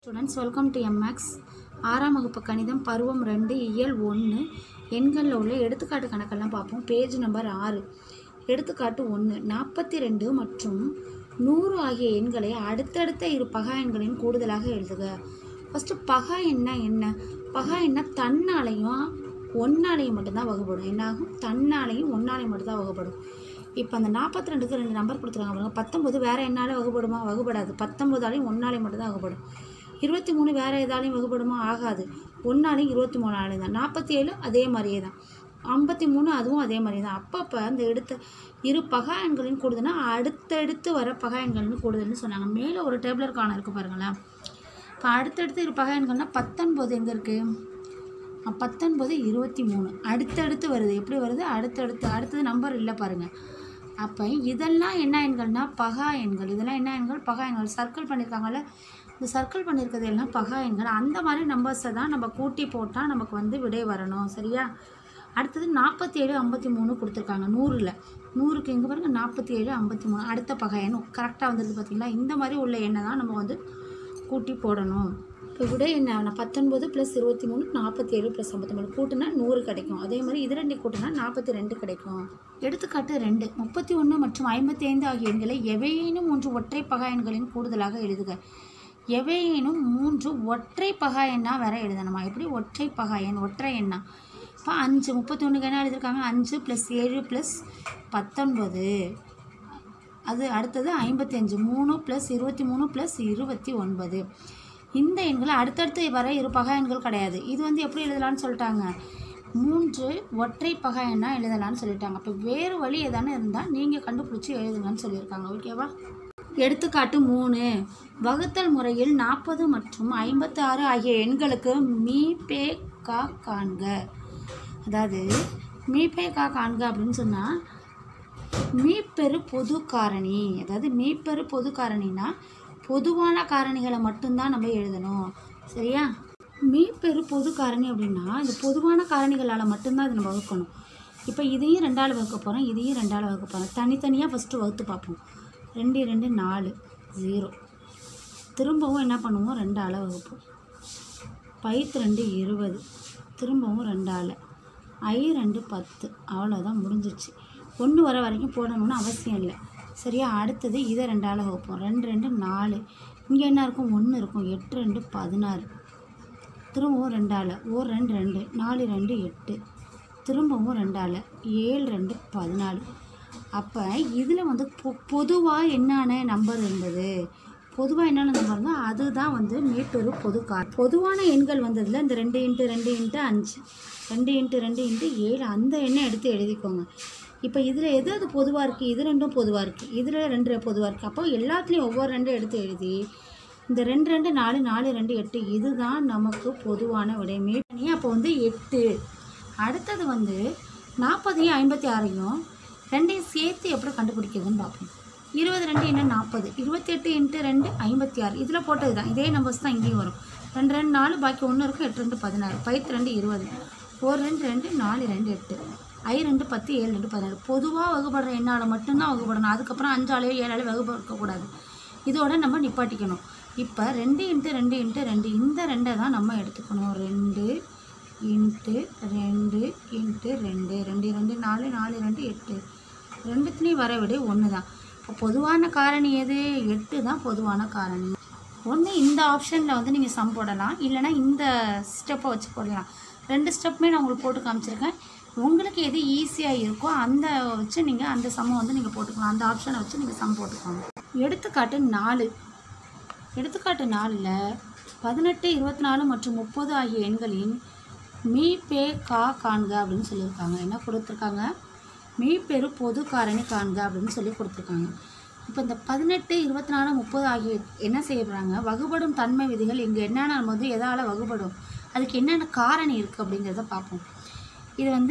students welcome to MX ஆறாம் வகுப்பு கணிதம் பருவம் ரெண்டு இயல் ஒன்று எண்களில் உள்ள எடுத்துக்காட்டு கணக்கெல்லாம் பார்ப்போம் பேஜ் நம்பர் ஆறு எடுத்துக்காட்டு ஒன்று நாற்பத்தி ரெண்டு மற்றும் நூறு ஆகிய எண்களை அடுத்தடுத்த இரு பகா எண்களின் கூடுதலாக எழுதுக ஃபஸ்ட்டு பகா எண்ணா என்ன பகா எண்ணா தன்னாலையும் ஒன்னாலையும் மட்டும்தான் வகுப்படும் என்னாகும் தன்னாலையும் ஒன்னாலையும் மட்டும்தான் வகுப்படும் இப்போ அந்த நாற்பத்தி ரெண்டுக்கு ரெண்டு நம்பர் கொடுத்துருக்காங்க பாருங்க பத்தொம்பது வேறு என்னால வகுப்படுமா வகுப்படாது பத்தொம்பதாலையும் ஒன்னாலையும் மட்டும்தான் வகுப்படும் இருபத்தி மூணு வேறு எதாலையும் வகுப்படுமா ஆகாது ஒன்னாலையும் இருபத்தி மூணு ஆலையும் தான் நாற்பத்தி ஏழு அதே மாதிரியே தான் ஐம்பத்தி மூணு அதுவும் அதே மாதிரி தான் அப்பப்போ அந்த எடுத்த இரு பகா எண்களின் கூடுதல்னா அடுத்தடுத்து வர பகா எண்கள்னு கூடுதல்னு சொன்னாங்க மேலே ஒரு டேபிளர் காண இருக்குது பாருங்களேன் இப்போ அடுத்தடுத்து இரு பகா எண்கள்னால் பத்தொன்பது எங்கே இருக்குது பத்தொன்பது இருபத்தி மூணு அடுத்தடுத்து வருது எப்படி வருது அடுத்தடுத்து அடுத்தது நம்பர் இல்லை பாருங்கள் அப்போ இதெல்லாம் என்ன எண்கள்னா பகா எண்கள் இதெல்லாம் என்ன எண்கள் பகா எண்கள் சர்க்கிள் பண்ணியிருக்காங்கல்ல இந்த சர்க்கிள் பண்ணியிருக்கிறது எல்லாம் பகா எண்கள் அந்த மாதிரி நம்பர்ஸை தான் நம்ம கூட்டி போட்டால் நமக்கு வந்து விடை வரணும் சரியா அடுத்தது நாற்பத்தி ஏழு ஐம்பத்தி மூணு கொடுத்துருக்காங்க நூறில் நூறுக்கு எங்கே பாருங்க நாற்பத்தி ஏழு ஐம்பத்தி மூணு அடுத்த பகா எண் கரெக்டாக வந்துடுது பார்த்தீங்களா இந்த மாதிரி உள்ள எண்ணை தான் நம்ம வந்து கூட்டி போடணும் இப்போ விட என்ன பத்தொன்பது ப்ளஸ் இருபத்தி மூணு நாற்பத்தி ஏழு ப்ளஸ் ஐம்பத்தி மூணு கூட்டினா நூறு கிடைக்கும் அதே மாதிரி இது ரெண்டு கூட்டினா நாற்பத்தி ரெண்டு கிடைக்கும் எடுத்துக்காட்டு ரெண்டு முப்பத்தி ஒன்று மற்றும் ஐம்பத்தி ஐந்து ஆகிய எண்களை எவையேனும் மூன்று ஒற்றை பகா எண்களின் கூடுதலாக எழுதுக எவையேனும் மூன்று ஒற்றை பகா எண்ணா வேற எழுதணுமா எப்படி ஒற்றை பகா எண் ஒற்றை எண்ணா இப்போ அஞ்சு முப்பத்தி ஒன்றுக்கு என்ன எழுதியிருக்காங்க அஞ்சு ப்ளஸ் ஏழு ப்ளஸ் பத்தொன்பது அது அடுத்தது ஐம்பத்தி அஞ்சு மூணு ப்ளஸ் இருபத்தி மூணு ப்ளஸ் இருபத்தி ஒன்பது இந்த எண்களை அடுத்தடுத்து வர இரு பகா எண்கள் கிடையாது இது வந்து எப்படி எழுதலாம்னு சொல்லிட்டாங்க மூன்று ஒற்றை பகா எண்ணா எழுதலாம்னு சொல்லிட்டாங்க அப்போ வேறு வழி எதானே இருந்தால் நீங்கள் கண்டுபிடிச்சி எழுதுங்கன்னு சொல்லியிருக்காங்க ஓகேவா எடுத்துக்காட்டு மூணு வகுத்தல் முறையில் நாற்பது மற்றும் ஐம்பத்தி ஆறு ஆகிய எண்களுக்கு மீ பே கா காண்க அதாவது மீ பே கா காண்க அப்படின்னு சொன்னால் மீப்பெரு பொது காரணி அதாவது மீப்பெரு பொது காரணினா பொதுவான காரணிகளை மட்டும்தான் நம்ம எழுதணும் சரியா மீப்பெரு பொது காரணி அப்படின்னா இந்த பொதுவான காரணிகளால் மட்டும்தான் இதை நம்ம வகுக்கணும் இப்போ இதையும் ரெண்டால் வகுக்க போகிறோம் இதையும் ரெண்டால் வகுக்க போகிறோம் தனித்தனியாக ஃபஸ்ட்டு வகுத்து பார்ப்போம் ரெண்டு ரெண்டு நாலு ஜீரோ திரும்பவும் என்ன பண்ணுவோம் ரெண்டால் வகுப்போம் பைத்து ரெண்டு இருபது திரும்பவும் ரெண்டால் ஐ ரெண்டு பத்து அவ்வளோதான் முடிஞ்சிச்சு ஒன்று வர வரைக்கும் போடணும்னு அவசியம் இல்லை சரியா அடுத்தது இதை ரெண்டால் வகுப்போம் ரெண்டு ரெண்டு நாலு இங்கே என்ன இருக்கும் ஒன்று இருக்கும் எட்டு ரெண்டு பதினாறு திரும்பவும் ரெண்டால் ஓர் ரெண்டு ரெண்டு நாலு ரெண்டு எட்டு திரும்பவும் ரெண்டால் ஏழு ரெண்டு பதினாலு அப்போ இதில் வந்து பொ பொதுவாக என்னென்ன நம்பர் இருந்தது பொதுவாக என்னென்ன நம்பர் இருந்தால் அதுதான் வந்து மீட்டொரு பொது கார் பொதுவான எண்கள் வந்ததில் இந்த ரெண்டு இன்ட்டு ரெண்டு இன்ட்டு அஞ்சு ரெண்டு இன்ட்டு ரெண்டு இன்ட்டு ஏழு அந்த எண்ணை எடுத்து எழுதிக்கோங்க இப்போ இதில் எது அது பொதுவாக இருக்குது இது ரெண்டும் பொதுவாக இருக்குது இதில் ரெண்டு பொதுவாக இருக்குது அப்போ எல்லாத்துலேயும் ஒவ்வொரு ரெண்டும் எடுத்து எழுதி இந்த ரெண்டு ரெண்டு நாலு நாலு ரெண்டு எட்டு இதுதான் நமக்கு பொதுவான விடை மீட்டனி அப்போ வந்து எட்டு அடுத்தது வந்து நாற்பதையும் ஐம்பத்தி ஆறையும் ரெண்டையும் சேர்த்து எப்படி கண்டுபிடிக்கிறதுன்னு பார்ப்போம் இருபது ரெண்டு என்ன நாற்பது இருபத்தி எட்டு இன்ட்டு ரெண்டு ஐம்பத்தி ஆறு இதில் போட்டது தான் இதே நம்பர்ஸ் தான் இங்கேயும் வரும் ரெண்டு ரெண்டு நாலு பாக்கி ஒன்று இருக்கும் எட்டு ரெண்டு பதினாறு பைத்து ரெண்டு இருபது ஒரு ரெண்டு ரெண்டு நாலு ரெண்டு எட்டு ஐ ரெண்டு பத்து ஏழு ரெண்டு பதினாறு பொதுவாக வகுப்படுற எண்ணால் மட்டும்தான் வகுப்படணும் அதுக்கப்புறம் அஞ்சாலையோ ஏழாலையோ வகுப்படுக்கக்கூடாது இதோட நம்ம நிப்பாட்டிக்கணும் இப்போ ரெண்டு இன்ட்டு ரெண்டு இன்ட்டு ரெண்டு இந்த ரெண்டை தான் நம்ம எடுத்துக்கணும் ரெண்டு இன்ட்டு ரெண்டு இன்ட்டு ரெண்டு ரெண்டு ரெண்டு நாலு நாலு ரெண்டு எட்டு ரெண்டுத்துலேயும் வர விட ஒன்று தான் இப்போ பொதுவான காரணி எது எட்டு தான் பொதுவான காரணி ஒன்று இந்த ஆப்ஷனில் வந்து நீங்கள் சம் போடலாம் இல்லைனா இந்த ஸ்டெப்பை வச்சு போடலாம் ரெண்டு ஸ்டெப்புமே நான் உங்களுக்கு போட்டு காமிச்சிருக்கேன் உங்களுக்கு எது ஈஸியாக இருக்கோ அந்த வச்சு நீங்கள் அந்த சம்மை வந்து நீங்கள் போட்டுக்கலாம் அந்த ஆப்ஷனை வச்சு நீங்கள் சம் போட்டுக்கோங்க எடுத்துக்காட்டு நாலு எடுத்துக்காட்டு நாலில் பதினெட்டு இருபத்தி நாலு மற்றும் முப்பது ஆகிய எண்களின் மீ பே கா காண்க அப்படின்னு சொல்லியிருக்காங்க என்ன கொடுத்துருக்காங்க மீ பெரு பொது காரணி காண்க அப்படின்னு சொல்லி கொடுத்துருக்காங்க இப்போ இந்த பதினெட்டு இருபத்தி நாலு முப்பது ஆகிய என்ன செய்யப்படுறாங்க வகுபடும் தன்மை விதிகள் இங்கே என்னென்ன நம்ம வந்து எதால் வகுபடும் அதுக்கு என்னென்ன காரணி இருக்குது அப்படிங்கிறத பார்ப்போம் இது வந்து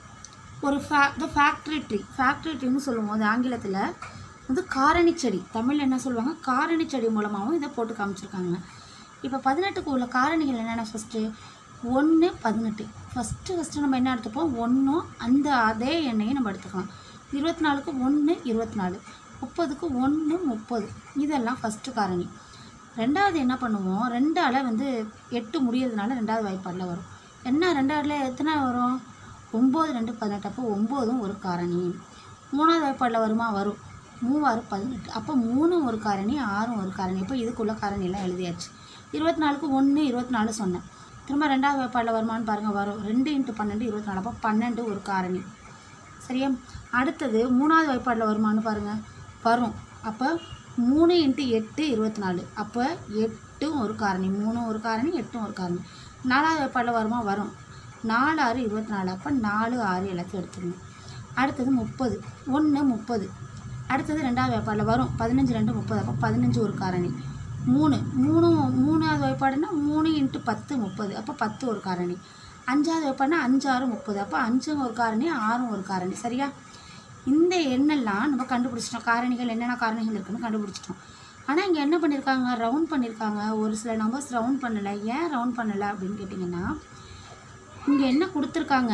ஒரு ஃபே த ஃபேக்ட்ரி ட்ரீ ஃபேக்ட்ரி ட்ரீன்னு சொல்லுவோம் அது ஆங்கிலத்தில் வந்து காரணி செடி தமிழ் என்ன சொல்லுவாங்க காரணி செடி மூலமாகவும் இதை போட்டு காமிச்சிருக்காங்க இப்போ பதினெட்டுக்கு உள்ள காரணிகள் என்னென்ன ஃபஸ்ட்டு ஒன்று பதினெட்டு ஃபஸ்ட்டு ஃபஸ்ட்டு நம்ம என்ன எடுத்துப்போம் ஒன்றும் அந்த அதே எண்ணெயை நம்ம எடுத்துக்கலாம் இருபத்தி நாலுக்கு ஒன்று இருபத்தி நாலு முப்பதுக்கு ஒன்று முப்பது இதெல்லாம் ஃபஸ்ட்டு காரணி ரெண்டாவது என்ன பண்ணுவோம் ரெண்டால் வந்து எட்டு முடியறதுனால ரெண்டாவது வாய்ப்பாடில் வரும் என்ன ரெண்டாவதுல எத்தனை வரும் ஒம்பது ரெண்டு பதினெட்டு அப்போ ஒம்போதும் ஒரு காரணி மூணாவது வாய்ப்பாடில் வருமா வரும் மூவாறு பதினெட்டு அப்போ மூணும் ஒரு காரணி ஆறும் ஒரு காரணி இப்போ இதுக்குள்ள காரணியெல்லாம் எழுதியாச்சு இருபத்தி நாலுக்கு ஒன்று இருபத்தி நாலு சொன்னேன் திரும்ப ரெண்டாவது வாய்ப்பாடில் வருமான்னு பாருங்கள் வரும் ரெண்டு இன்ட்டு பன்னெண்டு இருபத்தி நாலு அப்போ பன்னெண்டு ஒரு காரணி சரியா அடுத்தது மூணாவது வாய்ப்பாடில் வருமான்னு பாருங்கள் வரும் அப்போ மூணு இன்ட்டு எட்டு இருபத்தி நாலு அப்போ எட்டும் ஒரு காரணி மூணும் ஒரு காரணி எட்டும் ஒரு காரணி நாலாவது வாய்ப்பாடில் வருமா வரும் நாலு ஆறு இருபத்தி நாலு அப்போ நாலு ஆறு எல்லாத்தையும் எடுத்துக்கணும் அடுத்தது முப்பது ஒன்று முப்பது அடுத்தது ரெண்டாவது வாய்ப்பாடில் வரும் பதினஞ்சு ரெண்டு முப்பது அப்போ பதினஞ்சு ஒரு காரணி மூணு மூணு மூணாவது வாய்ப்பாடுனா மூணு இன்ட்டு பத்து முப்பது அப்போ பத்து ஒரு காரணி அஞ்சாவது வாய்ப்பாடுனா அஞ்சு ஆறு முப்பது அப்போ அஞ்சும் ஒரு காரணி ஆறும் ஒரு காரணி சரியா இந்த எண்ணெல்லாம் நம்ம கண்டுபிடிச்சிட்டோம் காரணிகள் என்னென்ன காரணிகள் இருக்குன்னு கண்டுபிடிச்சிட்டோம் ஆனால் இங்கே என்ன பண்ணியிருக்காங்க ரவுண்ட் பண்ணியிருக்காங்க ஒரு சில நம்பர்ஸ் ரவுண்ட் பண்ணலை ஏன் ரவுண்ட் பண்ணலை அப்படின்னு கேட்டிங்கன்னா இங்கே என்ன கொடுத்துருக்காங்க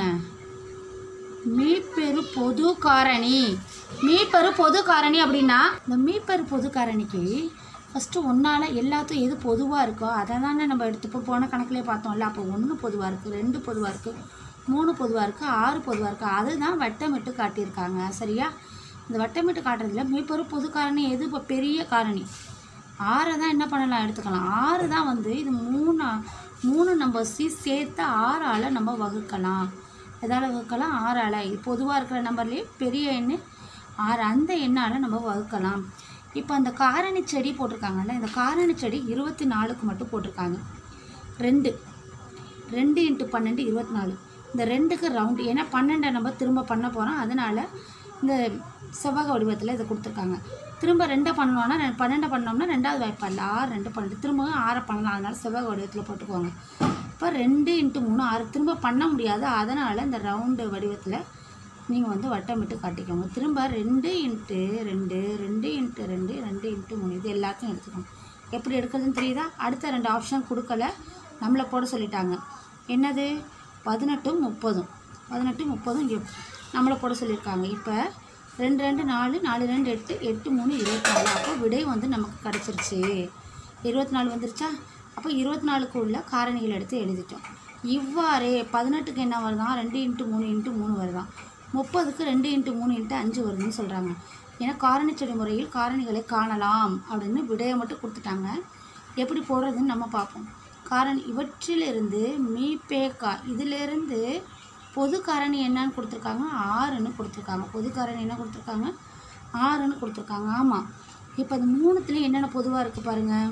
மீப்பெரு பொது காரணி மீப்பெரு பொது காரணி அப்படின்னா இந்த மீப்பெரு பொது காரணிக்கு ஃபஸ்ட்டு ஒன்றால் எல்லாத்தையும் எது பொதுவாக இருக்கோ அதை தானே நம்ம எடுத்துப்போம் போன கணக்குலேயே பார்த்தோம்ல அப்போ ஒன்று பொதுவாக இருக்குது ரெண்டு பொதுவாக இருக்குது மூணு பொதுவாக இருக்குது ஆறு பொதுவாக இருக்குது அதுதான் வட்டமிட்டு காட்டியிருக்காங்க சரியா இந்த வட்டமிட்டு காட்டுறதுல மீப்பெரு பொது காரணி எது இப்போ பெரிய காரணி ஆறை தான் என்ன பண்ணலாம் எடுத்துக்கலாம் ஆறு தான் வந்து இது மூணு மூணு நம்ம சி சேர்த்து ஆறால் நம்ம வகுக்கலாம் எதால் வகுக்கலாம் ஆறால் இது பொதுவாக இருக்கிற நம்பர்லேயே பெரிய எண்ணு ஆறு அந்த எண்ணால் நம்ம வகுக்கலாம் இப்போ அந்த காரணி செடி போட்டிருக்காங்கல்ல இந்த காரணி செடி இருபத்தி நாலுக்கு மட்டும் போட்டிருக்காங்க ரெண்டு ரெண்டு இன்ட்டு பன்னெண்டு இருபத்தி நாலு இந்த ரெண்டுக்கு ரவுண்டு ஏன்னா பன்னெண்டை நம்ம திரும்ப பண்ண போகிறோம் அதனால் இந்த செவ்வக வடிவத்தில் இதை கொடுத்துருக்காங்க திரும்ப ரெண்டை பண்ணோன்னா ரெ- பன்னெண்டை பண்ணோம்னா ரெண்டாவது வாய்ப்பாடில் ஆறு ரெண்டு பன்னெண்டு திரும்பவும் ஆறை பண்ணலாம் அதனால் செவ்வக வடிவத்தில் போட்டுக்குவாங்க இப்போ ரெண்டு இன்ட்டு மூணு ஆறு திரும்ப பண்ண முடியாது அதனால் இந்த ரவுண்டு வடிவத்தில் நீங்கள் வந்து வட்டமிட்டு காட்டிக்கோங்க திரும்ப ரெண்டு இன்ட்டு ரெண்டு ரெண்டு இன்ட்டு ரெண்டு ரெண்டு இன்ட்டு மூணு இது எல்லாத்தையும் எடுத்துக்கணும் எப்படி எடுக்கிறதுன்னு தெரியுதா அடுத்த ரெண்டு ஆப்ஷன் கொடுக்கல நம்மளை போட சொல்லிட்டாங்க என்னது பதினெட்டும் முப்பதும் பதினெட்டு முப்பதும் இங்கே நம்மளை போட சொல்லியிருக்காங்க இப்போ ரெண்டு ரெண்டு நாலு நாலு ரெண்டு எட்டு எட்டு மூணு இருபத்தி நாலு அப்போ விடை வந்து நமக்கு கிடச்சிருச்சு இருபத்தி நாலு வந்துருச்சா அப்போ இருபத்தி நாலுக்கு உள்ள காரணிகள் எடுத்து எழுதிட்டோம் இவ்வாறே பதினெட்டுக்கு என்ன வருதான் ரெண்டு இன்ட்டு மூணு இன்ட்டு மூணு வருதான் முப்பதுக்கு ரெண்டு இன்ட்டு மூணு இன்ட்டு அஞ்சு வருதுன்னு சொல்கிறாங்க ஏன்னா காரணிச்செடி முறையில் காரணிகளை காணலாம் அப்படின்னு விடையை மட்டும் கொடுத்துட்டாங்க எப்படி போடுறதுன்னு நம்ம பார்ப்போம் காரணி இவற்றிலிருந்து மீ பேக்கா இதிலிருந்து பொது காரணி என்னன்னு கொடுத்துருக்காங்க ஆறுன்னு கொடுத்துருக்காங்க பொது காரணி என்ன கொடுத்துருக்காங்க ஆறுன்னு கொடுத்துருக்காங்க ஆமாம் இப்போ இந்த மூணுத்துலேயும் என்னென்ன பொதுவாக இருக்குது பாருங்கள்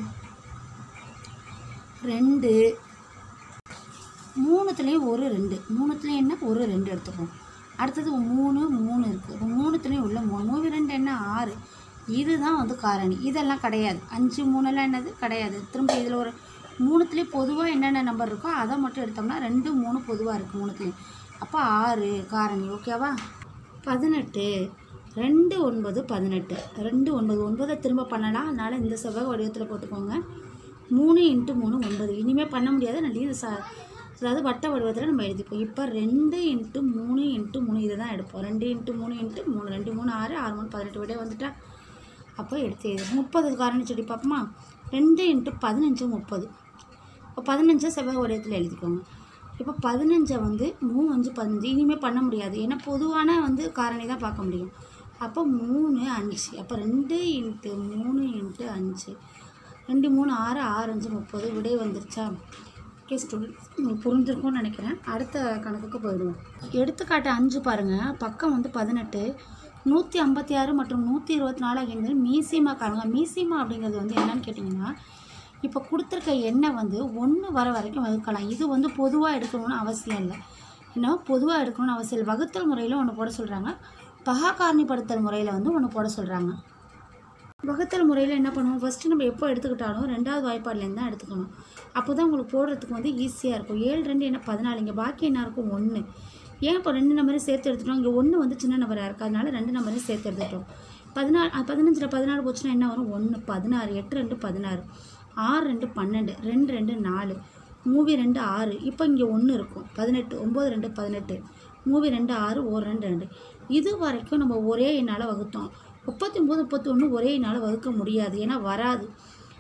ரெண்டு மூணுத்துலேயும் ஒரு ரெண்டு மூணுத்துலேயும் என்ன ஒரு ரெண்டு எடுத்துப்போம் அடுத்தது மூணு மூணு இருக்குது இப்போ மூணுத்துலேயும் உள்ள மூணு மூணு ரெண்டு என்ன ஆறு இதுதான் வந்து காரணி இதெல்லாம் கிடையாது அஞ்சு மூணுலாம் என்னது கிடையாது திரும்ப இதில் ஒரு மூணுத்துலேயும் பொதுவாக என்னென்ன நம்பர் இருக்கோ அதை மட்டும் எடுத்தோம்னா ரெண்டு மூணு பொதுவாக இருக்குது மூணுத்துலேயும் அப்போ ஆறு காரணி ஓகேவா பதினெட்டு ரெண்டு ஒன்பது பதினெட்டு ரெண்டு ஒன்பது ஒன்பதை திரும்ப பண்ணலாம் அதனால் இந்த செவ்வக வடிவத்தில் போட்டுக்கோங்க மூணு இன்ட்டு மூணு ஒன்பது இனிமேல் பண்ண முடியாது நல்ல இது ச அதாவது வட்ட வடிவத்தில் நம்ம எழுதிப்போம் இப்போ ரெண்டு இன்ட்டு மூணு இன்ட்டு மூணு இதை தான் எடுப்போம் ரெண்டு இன்ட்டு மூணு இன்ட்டு மூணு ரெண்டு மூணு ஆறு ஆறு மூணு பதினெட்டு விட வந்துட்டா அப்போ எடுத்து எழுது முப்பது காரணி சொல்லி பார்ப்போமா ரெண்டு இன்ட்டு பதினஞ்சு முப்பது இப்போ பதினஞ்சை செவ்வக வடிவத்தில் எழுதிக்கோங்க இப்போ பதினஞ்சை வந்து மூணு அஞ்சு பதினஞ்சு இனிமேல் பண்ண முடியாது ஏன்னா பொதுவான வந்து காரணி தான் பார்க்க முடியும் அப்போ மூணு அஞ்சு அப்போ ரெண்டு இன்ட்டு மூணு இன்ட்டு அஞ்சு ரெண்டு மூணு ஆறு ஆறு அஞ்சு முப்பது விடை வந்துருச்சா ஓகே ஸ்டூடெண்ட்ஸ் உங்களுக்கு புரிஞ்சிருக்கும்னு நினைக்கிறேன் அடுத்த கணக்குக்கு போயிடுவோம் எடுத்துக்காட்டு அஞ்சு பாருங்கள் பக்கம் வந்து பதினெட்டு நூற்றி ஐம்பத்தி ஆறு மற்றும் நூற்றி இருபத்தி நாலு ஆகியது மீசிமா காணுங்க மீசிமா அப்படிங்கிறது வந்து என்னன்னு கேட்டிங்கன்னா இப்போ கொடுத்துருக்க எண்ணெய் வந்து ஒன்று வர வரைக்கும் வகுக்கலாம் இது வந்து பொதுவாக எடுக்கணும்னு அவசியம் இல்லை ஏன்னா பொதுவாக எடுக்கணும்னு அவசியம் இல்லை வகுத்தல் முறையில் ஒன்று போட சொல்கிறாங்க பகா காரணிப்படுத்தல் முறையில் வந்து ஒன்று போட சொல்கிறாங்க வகுத்தல் முறையில் என்ன பண்ணுவோம் ஃபஸ்ட்டு நம்ம எப்போ எடுத்துக்கிட்டாலும் ரெண்டாவது வாய்ப்பாடுலேருந்து தான் எடுத்துக்கணும் அப்போ தான் உங்களுக்கு போடுறதுக்கு வந்து ஈஸியாக இருக்கும் ஏழு ரெண்டு என்ன பதினாலு இங்கே பாக்கி என்ன இருக்கும் ஒன்று ஏன் இப்போ ரெண்டு நம்பரையும் சேர்த்து எடுத்துட்டோம் இங்கே ஒன்று வந்து சின்ன நம்பராக இருக்குது அதனால ரெண்டு நம்பரையும் சேர்த்து எடுத்துட்டோம் பதினாலு அஹ் பதினஞ்சில் பதினாறு போச்சுன்னா என்ன வரும் ஒன்று பதினாறு எட்டு ரெண்டு பதினாறு ஆறு ரெண்டு பன்னெண்டு ரெண்டு ரெண்டு நாலு மூவி ரெண்டு ஆறு இப்போ இங்கே ஒன்று இருக்கும் பதினெட்டு ஒம்பது ரெண்டு பதினெட்டு மூவி ரெண்டு ஆறு ஒரு ரெண்டு ரெண்டு இது வரைக்கும் நம்ம ஒரே எண்ணால் வகுத்தோம் முப்பத்தி ஒம்பது முப்பத்தி ஒன்று ஒரே எண்ணால் வகுக்க முடியாது ஏன்னா வராது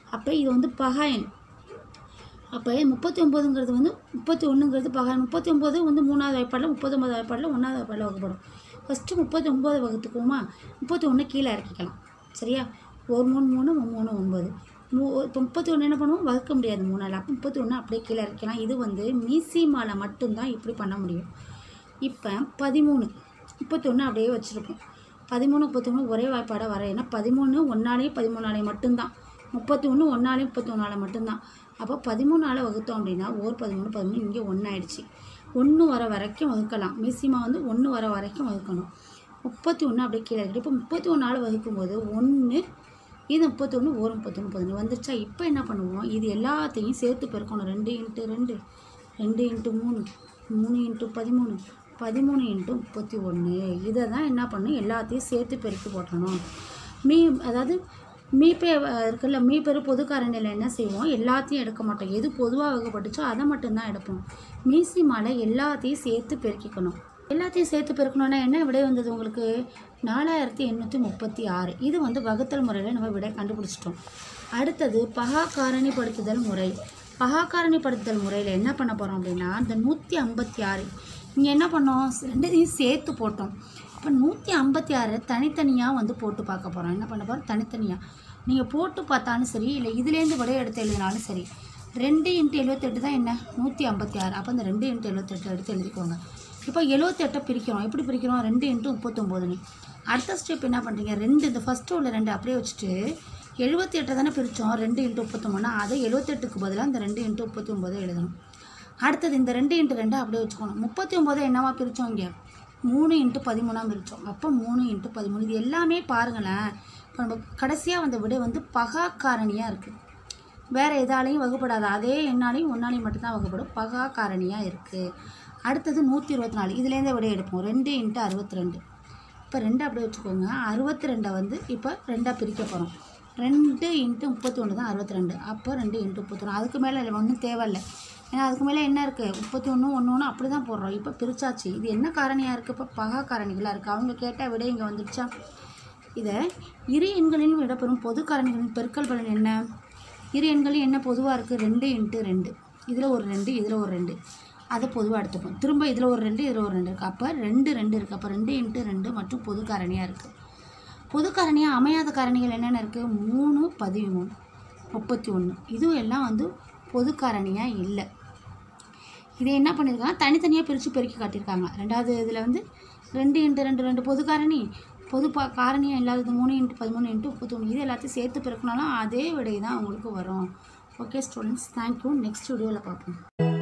அப்போ இது வந்து பகாயன் அப்போ முப்பத்தி ஒம்போதுங்கிறது வந்து முப்பத்தி ஒன்றுங்கிறது பகாயன் முப்பத்தி ஒம்பது வந்து மூணாவது வாய்ப்பாடில் முப்பத்தொம்பது வாய்ப்பாடில் ஒன்றாவது வாய்ப்பாடில் வகுப்படும் ஃபஸ்ட்டு முப்பத்தி ஒம்பது வகுத்துக்குவோமா முப்பத்தி ஒன்று கீழே இறக்கிக்கலாம் சரியா ஒரு மூணு மூணு மூணு ஒன்பது மூ இப்போ முப்பத்தி ஒன்று என்ன பண்ணுவோம் வகுக்க முடியாது மூணால் அப்போ முப்பத்தி ஒன்று அப்படியே கீழே இறக்கலாம் இது வந்து மீசி மாலை மட்டும்தான் இப்படி பண்ண முடியும் இப்போ பதிமூணு முப்பத்தொன்று அப்படியே வச்சுருப்போம் பதிமூணு முப்பத்தொன்று ஒரே வாய்ப்பாடாக வர ஏன்னா பதிமூணு ஒன்றாலையும் பதிமூணாலையும் மட்டும்தான் முப்பத்தி ஒன்று ஒன்றாலையும் முப்பத்தி ஒன்றால மட்டும்தான் அப்போ பதிமூணால் வகுத்தோம் அப்படின்னா ஓர் பதிமூணு பதிமூணு இங்கே ஒன்றாயிடுச்சு ஒன்று வர வரைக்கும் வகுக்கலாம் மிசிமா வந்து ஒன்று வர வரைக்கும் வகுக்கணும் முப்பத்தி ஒன்று அப்படியே கீழே இருக்குது இப்போ முப்பத்தி ஒன்றால் வகுக்கும்போது ஒன்று இது முப்பத்தொன்று ஒரு முப்பத்தொன்று பதினொன்று வந்துருச்சா இப்போ என்ன பண்ணுவோம் இது எல்லாத்தையும் சேர்த்து பெருக்கணும் ரெண்டு இன்ட்டு ரெண்டு ரெண்டு இன்ட்டு மூணு மூணு இன்ட்டு பதிமூணு பதிமூணு இன்ட்டு முப்பத்தி ஒன்று இதை தான் என்ன பண்ணணும் எல்லாத்தையும் சேர்த்து பெருக்கி போட்டணும் மீ அதாவது மீப்பே அஹ், இருக்குல்ல மீப்பெரு பொது காரணியில் என்ன செய்வோம் எல்லாத்தையும் எடுக்க மாட்டோம் எது பொதுவாக வகைப்பட்டுச்சோ அதை மட்டும்தான் எடுப்போம் மீசி மாலை எல்லாத்தையும் சேர்த்து பெருக்கிக்கணும் எல்லாத்தையும் சேர்த்து பெருக்கணும்னா என்ன விடை வந்தது உங்களுக்கு நாலாயிரத்தி எண்ணூற்றி முப்பத்தி ஆறு இது வந்து வகுத்தல் முறையில் நம்ம விடை கண்டுபிடிச்சிட்டோம் அடுத்தது பகா காரணிப்படுத்துதல் முறை பகா காரணிப்படுத்துதல் முறையில் என்ன பண்ண போகிறோம் அப்படின்னா இந்த நூற்றி ஐம்பத்தி ஆறு இங்கே என்ன பண்ணோம் ரெண்டையும் சேர்த்து போட்டோம் இப்போ நூற்றி ஐம்பத்தி ஆறு தனித்தனியாக வந்து போட்டு பார்க்க போகிறோம் என்ன பண்ண போகிறோம் தனித்தனியாக நீங்கள் போட்டு பார்த்தாலும் சரி இல்லை இதுலேருந்து விடை எடுத்து எழுதினாலும் சரி ரெண்டு இன்ட்டு எழுபத்தெட்டு தான் என்ன நூற்றி ஐம்பத்தி ஆறு அப்போ இந்த ரெண்டு இன்ட்டு எழுபத்தெட்டு எடுத்து எழுதிக்கோங்க இப்போ எழுபத்தெட்டை பிரிக்கிறோம் எப்படி பிரிக்கிறோம் ரெண்டு இன்ட்டு முப்பத்தொம்போதுன்னு அடுத்த ஸ்டெப் என்ன பண்ணுறீங்க ரெண்டு இந்த ஃபஸ்ட்டு உள்ள ரெண்டு அப்படியே வச்சுட்டு எழுபத்தி எட்டை தானே பிரித்தோம் ரெண்டு இன்ட்டு முப்பத்தொம்போதுனா அதை எழுபத்தெட்டுக்கு பதிலாக இந்த ரெண்டு இன்ட்டு முப்பத்தி ஒம்போதை எழுதணும் அடுத்தது இந்த ரெண்டு இன்ட்டு ரெண்டு அப்படியே வச்சுக்கணும் முப்பத்தி ஒம்போதை என்னவா பிரித்தோம் இங்கே மூணு இன்ட்டு பதிமூணாக பிரித்தோம் அப்போ மூணு இன்ட்டு பதிமூணு இது எல்லாமே பாருங்களேன் இப்போ நம்ம கடைசியாக வந்த விடை வந்து பகா காரணியாக இருக்குது வேறு எதாலையும் வகுப்படாது அதே எண்ணாலையும் ஒன்னாலையும் மட்டும்தான் வகுப்படும் பகா காரணியாக இருக்குது அடுத்தது நூற்றி இருபத்தி நாலு இதுலேருந்தே விடை எடுப்போம் ரெண்டு இன்ட்டு அறுபத்தி ரெண்டு இப்போ ரெண்டு அப்படியே வச்சுக்கோங்க அறுபத்தி ரெண்டை வந்து இப்போ ரெண்டாக பிரிக்க போகிறோம் ரெண்டு இன்ட்டு முப்பத்தி ஒன்று தான் அறுபத்தி ரெண்டு அப்போ ரெண்டு இன்ட்டு முப்பத்தொன்று அதுக்கு மேலே ஒன்றும் தேவையில்லை ஏன்னா அதுக்கு மேலே என்ன இருக்குது முப்பத்தி ஒன்று ஒன்று ஒன்று அப்படி தான் போடுறோம் இப்போ பிரிச்சாச்சு இது என்ன காரணியாக இருக்குது இப்போ பகா காரணிகளாக இருக்குது அவங்க கேட்டால் விட இங்கே வந்துடுச்சா இதை இரு எண்களில் விடப்பெறும் பொது காரணிகளின் பெருக்கல் பலன் என்ன இரு எண்களில் என்ன பொதுவாக இருக்குது ரெண்டு இன்ட்டு ரெண்டு இதில் ஒரு ரெண்டு இதில் ஒரு ரெண்டு அதை பொதுவாக எடுத்துப்போம் திரும்ப இதில் ஒரு ரெண்டு இதில் ஒரு ரெண்டு இருக்குது அப்போ ரெண்டு ரெண்டு இருக்குது அப்போ ரெண்டு இன்ட்டு ரெண்டு மற்றும் பொது காரணியாக இருக்குது பொது காரணியாக அமையாத காரணிகள் என்னென்ன இருக்குது மூணு பதிமூணு முப்பத்தி ஒன்று இதுவும் எல்லாம் வந்து பொது காரணியாக இல்லை இதை என்ன பண்ணியிருக்காங்க தனித்தனியாக பிரித்து பெருக்கி காட்டியிருக்காங்க ரெண்டாவது இதில் வந்து ரெண்டு இன்ட்டு ரெண்டு ரெண்டு பொது காரணி பொது பா காரணியாக இல்லாதது மூணு இன்ட்டு பதிமூணு இன்ட்டு முப்பத்தொன்று இது எல்லாத்தையும் சேர்த்து பெருக்கினாலும் அதே விடை தான் உங்களுக்கு வரும் ஓகே ஸ்டூடெண்ட்ஸ் தேங்க்யூ நெக்ஸ்ட் வீடியோவில் பார்ப்போம்